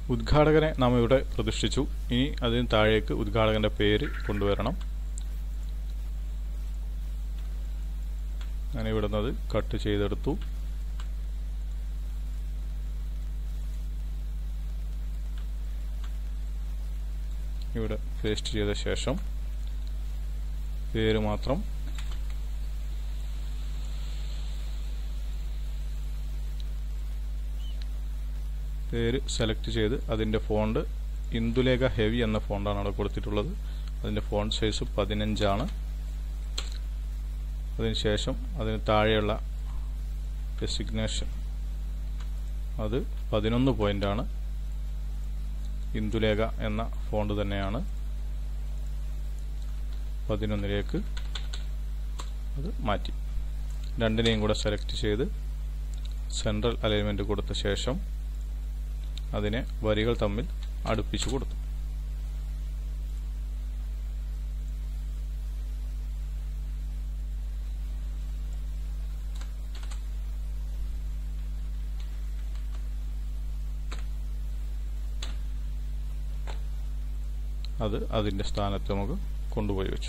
ഉദ്ഘാടകനെ നാം ഇവിടെ പ്രതിഷ്ഠിച്ചു ഇനി അതിന് താഴേക്ക് ഉദ്ഘാടകന്റെ പേര് കൊണ്ടുവരണം ഞാൻ ഇവിടുന്നത് കട്ട് ചെയ്തെടുത്തു ഇവിടെ പേസ്റ്റ് ചെയ്ത ശേഷം പേര് മാത്രം പേര് സെലക്ട് ചെയ്ത് അതിൻ്റെ ഫോണ്ട് ഇന്ദുലേഖ ഹെവി എന്ന ഫോണ്ടാണ് അവിടെ കൊടുത്തിട്ടുള്ളത് അതിൻ്റെ ഫോണ്ട് സൈസ് പതിനഞ്ചാണ് അതിനുശേഷം അതിന് താഴെയുള്ള ഡെസിഗ്നേഷൻ അത് പതിനൊന്ന് പോയിൻ്റാണ് ഇന്ദുലേഖ എന്ന ഫോണ്ട് തന്നെയാണ് പതിനൊന്നിലേക്ക് അത് മാറ്റി രണ്ടിനെയും കൂടെ സെലക്ട് ചെയ്ത് സെൻട്രൽ അലൈൻമെൻറ്റ് കൊടുത്ത ശേഷം അതിനെ വരികൾ തമ്മിൽ അടുപ്പിച്ചു കൊടുത്തു അത് അതിൻ്റെ സ്ഥാനത്ത് നമുക്ക് കൊണ്ടുപോയി വെച്ചു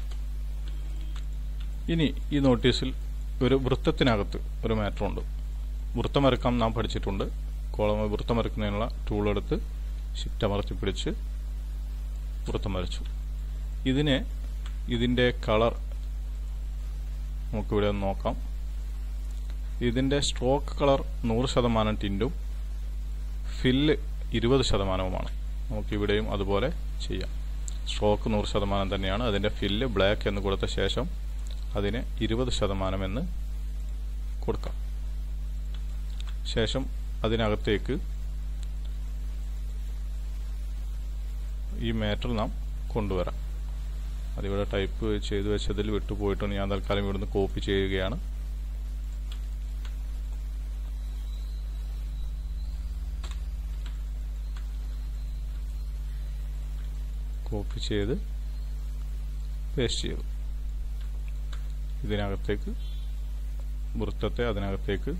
ഇനി ഈ നോട്ടീസിൽ ഒരു വൃത്തത്തിനകത്ത് ഒരു മാറ്റർ ഉണ്ട് വൃത്തം വരക്കാൻ നാം പഠിച്ചിട്ടുണ്ട് കോളം വൃത്തം വരക്കുന്നതിനുള്ള ടൂൾ എടുത്ത് ഷിഫ്റ്റ് അമർത്തി പിടിച്ച് വൃത്തം വരച്ചു ഇതിനെ ഇതിൻ്റെ കളർ നമുക്കിവിടെ ഒന്ന് നോക്കാം ഇതിൻ്റെ സ്ട്രോക്ക് കളർ നൂറ് ശതമാനം ടിൻറ്റും ഫില്ല് ഇരുപത് ശതമാനവുമാണ് നമുക്കിവിടെയും അതുപോലെ ചെയ്യാം സ്ട്രോക്ക് നൂറ് ശതമാനം തന്നെയാണ് അതിൻ്റെ ഫില്ല് ബ്ലാക്ക് എന്ന് കൊടുത്ത ശേഷം അതിന് ഇരുപത് ശതമാനം എന്ന് കൊടുക്കാം ശേഷം അതിനകത്തേക്ക് ഈ മാറ്റർ നാം കൊണ്ടുവരാം അതിവിടെ ടൈപ്പ് ചെയ്തു വെച്ചതിൽ വിട്ടുപോയിട്ടുണ്ട് ഞാൻ തൽക്കാലം ഇവിടുന്ന് കോപ്പി ചെയ്യുകയാണ് കോപ്പി ചെയ്ത് പേസ്റ്റ് ചെയ്തു ഇതിനകത്തേക്ക് വൃത്തത്തെ അതിനകത്തേക്ക്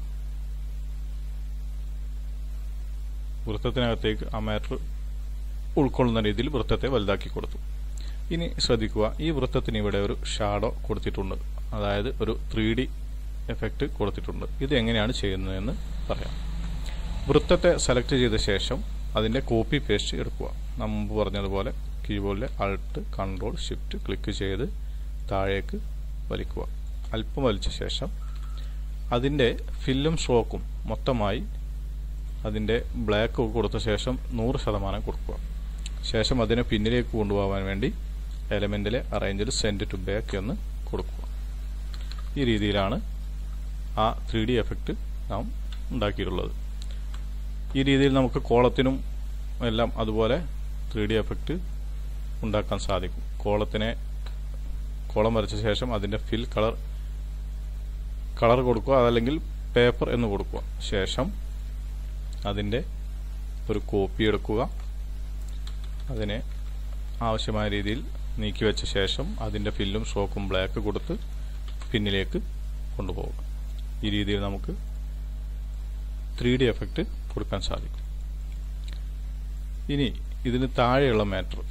വൃത്തത്തിനകത്തേക്ക് ആ മാറ്റർ ഉൾക്കൊള്ളുന്ന രീതിയിൽ വൃത്തത്തെ വലുതാക്കി കൊടുത്തു ഇനി ശ്രദ്ധിക്കുക ഈ വൃത്തത്തിന് ഇവിടെ ഒരു ഷാഡോ കൊടുത്തിട്ടുണ്ട് അതായത് ഒരു ത്രീ ഡി എഫക്റ്റ് കൊടുത്തിട്ടുണ്ട് ഇത് എങ്ങനെയാണ് ചെയ്യുന്നതെന്ന് പറയാം വൃത്തത്തെ സെലക്ട് ചെയ്ത ശേഷം അതിൻ്റെ കോപ്പി പേസ്റ്റ് എടുക്കുക നാം മുമ്പ് പറഞ്ഞതുപോലെ കീബോർഡിലെ അൾട്ട് കൺട്രോൾ ഷിഫ്റ്റ് ക്ലിക്ക് ചെയ്ത് താഴേക്ക് വലിക്കുക അല്പം വലിച്ച ശേഷം അതിൻ്റെ ഫില്ലും സ്ട്രോക്കും മൊത്തമായി അതിൻ്റെ ബ്ലാക്ക് കൊടുത്ത ശേഷം നൂറ് ശതമാനം കൊടുക്കുക ശേഷം അതിനെ പിന്നിലേക്ക് കൊണ്ടുപോകാൻ വേണ്ടി എലമെൻറ്റിലെ അറേഞ്ചിൽ സെൻഡ് ടു ബാക്ക് എന്ന് കൊടുക്കുക ഈ രീതിയിലാണ് ആ ത്രീ ഡി എഫക്റ്റ് നാം ഉണ്ടാക്കിയിട്ടുള്ളത് ഈ രീതിയിൽ നമുക്ക് കോളത്തിനും എല്ലാം അതുപോലെ ത്രീ ഡി എഫക്റ്റ് ഉണ്ടാക്കാൻ സാധിക്കും കോളത്തിനെ കോളം വരച്ച ശേഷം അതിൻ്റെ ഫിൽ കളർ കളർ കൊടുക്കുക അതല്ലെങ്കിൽ പേപ്പർ എന്ന് കൊടുക്കുക ശേഷം അതിൻ്റെ ഒരു കോപ്പി എടുക്കുക അതിനെ ആവശ്യമായ രീതിയിൽ നീക്കി വെച്ച ശേഷം അതിൻ്റെ ഫില്ലും സ്ട്രോക്കും ബ്ലാക്ക് കൊടുത്ത് പിന്നിലേക്ക് കൊണ്ടുപോകുക ഈ രീതിയിൽ നമുക്ക് ത്രീ ഡി എഫക്റ്റ് കൊടുക്കാൻ സാധിക്കും ഇനി ഇതിന് താഴെയുള്ള മാറ്റർ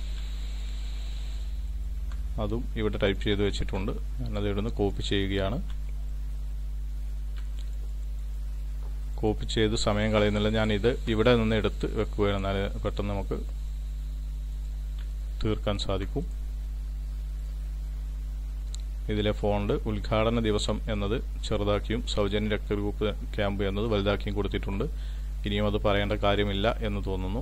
അതും ഇവിടെ ടൈപ്പ് ചെയ്ത് വെച്ചിട്ടുണ്ട് ഞാനത് ഇവിടുന്ന് കോപ്പി ചെയ്യുകയാണ് കോപ്പി ചെയ്ത് സമയം കളയുന്നില്ല ഞാൻ ഇത് ഇവിടെ നിന്ന് എടുത്ത് വെക്കുകയാണ് എന്നാൽ പെട്ടെന്ന് നമുക്ക് തീർക്കാൻ സാധിക്കും ഇതിലെ ഫോണ്ട് ഉദ്ഘാടന ദിവസം എന്നത് ചെറുതാക്കിയും സൗജന്യ രക്തഗ്രൂപ്പ് ക്യാമ്പ് എന്നത് വലുതാക്കിയും കൊടുത്തിട്ടുണ്ട് ഇനിയും അത് പറയേണ്ട കാര്യമില്ല എന്ന് തോന്നുന്നു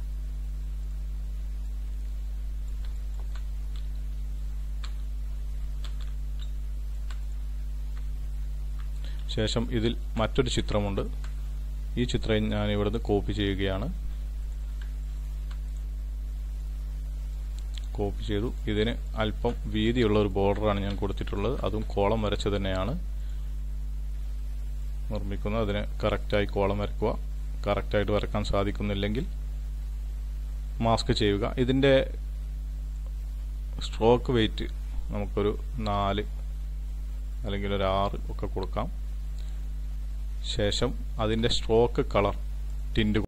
ശേഷം ഇതിൽ മറ്റൊരു ചിത്രമുണ്ട് ഈ ചിത്രം ഞാൻ ഇവിടുന്ന് കോപ്പി ചെയ്യുകയാണ് കോപ്പി ചെയ്തു ഇതിന് അല്പം വീതിയുള്ള ഒരു ബോർഡറാണ് ഞാൻ കൊടുത്തിട്ടുള്ളത് അതും കോളം വരച്ച് തന്നെയാണ് നിർമ്മിക്കുന്നത് അതിന് കറക്റ്റായി കോളം വരക്കുക കറക്റ്റായിട്ട് വരക്കാൻ സാധിക്കുന്നില്ലെങ്കിൽ മാസ്ക് ചെയ്യുക ഇതിൻ്റെ സ്ട്രോക്ക് വെയിറ്റ് നമുക്കൊരു നാല് അല്ലെങ്കിൽ ഒരു ആറ് ഒക്കെ കൊടുക്കാം ശേഷം അതിൻ്റെ സ്ട്രോക്ക് കളർ ടിൻറ്റ്